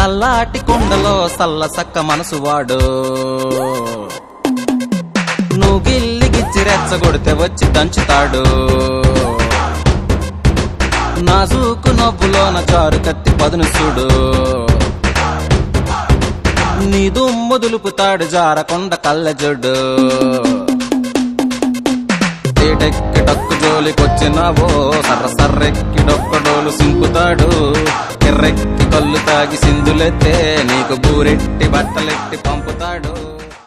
చల్లాటి కొండలో సల్ల సక్క మనసు వాడు నువ్వు గిల్లి గిచ్చి రెచ్చగొడితే వచ్చి దంచుతాడు నాజూకు నవ్వులోన చారు కత్తి పదును చూడు నీ దుమ్ము దులుపుతాడు జారకొండ కళ్ళజొడ్డు ఏటెక్కి టక్కు జోలికొచ్చినావో సర్ర సర్రెక్కి డొక్కడోలు సింపుతాడు ఎర్రెక్కి కళ్ళు తాగి సింధులెత్తే నీకు బూరెట్టి బట్టలెట్టి పంపుతాడు